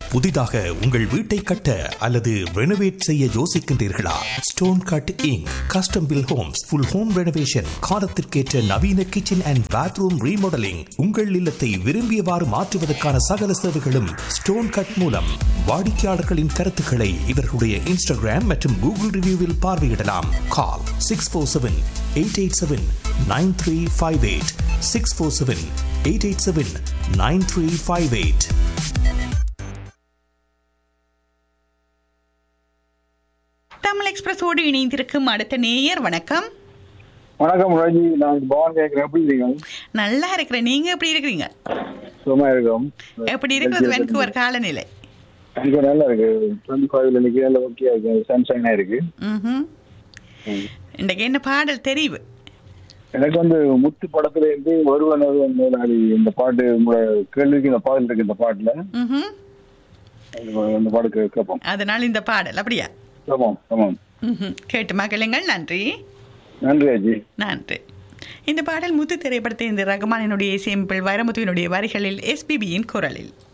புதிதாக உங்கள் வீட்டை கட்ட அல்லது ரெனோவேட் செய்ய யோசிக்கின்றீர்களா stone cutting custom built homes full home renovation காலத்திற்கேற்ற நவீன கிச்சன் அண்ட் பாத்ரூம் ரீமாடலிங் உங்கள் இல்லத்தை விரும்பியவாறு மாற்றுவதற்கான சகல சேவைகளும் ஸ்டோன் கட் மூலம் வாடிக்கையாளர்களின் கருத்துக்களை இவர்களுடைய இன்ஸ்டாகிராம் மற்றும் கூகுள் ரிவ்யூவில் பார்வையிடலாம் call six four seven eight eight seven nine three five eight six four seven eight eight seven nine three five eight Tamil எக்ஸ்பிரஸோடு இணைந்திருக்கும் அடுத்த நேயர் வணக்கம் வணக்கம் ரஜி நான் பவன் கேட்கிறேன் எப்படி இருக்கீங்க நல்லா இருக்கிறேன் நீங்க எப்படி இருக்கிறீங்க சும்மா இருக்கோம் எப்படி இருக்கிறது வென்குவர் காலநிலை எனக்கு நல்லா இருக்கு டுவெண்ட்டி ஃபைவ்ல இன்னைக்கு நல்லா ஓகே இருக்கு சன்ஷைனா இருக்கு ம்ஹும். இன்றைக்கு என்ன பாடல் தெரிவு எனக்கு வந்து முத்து படத்துல இருந்து ஒருவன் ஒருவன் மேலாடி இந்த பாட்டு உங்களோட கேள்விக்கு இந்த பாடல் இருக்கு இந்த பாட்டுல ம்ஹும். அந்த- அந்த பாட்டு கே- கேட்போம் அதனால் இந்த பாடல் அப்படியா ஆமாம் ஆமாம் ம்ஹும். கேட்டு மகளுங்கள் நன்றி நன்றி அஜி நன்றி இந்த பாடல் முத்து திரைப்படத்தை இந்த ரகுமானினுடைய இசையமைப்பில் வைரமுத்துவினுடைய வரிகளில் எஸ்பிபியின் குரலில்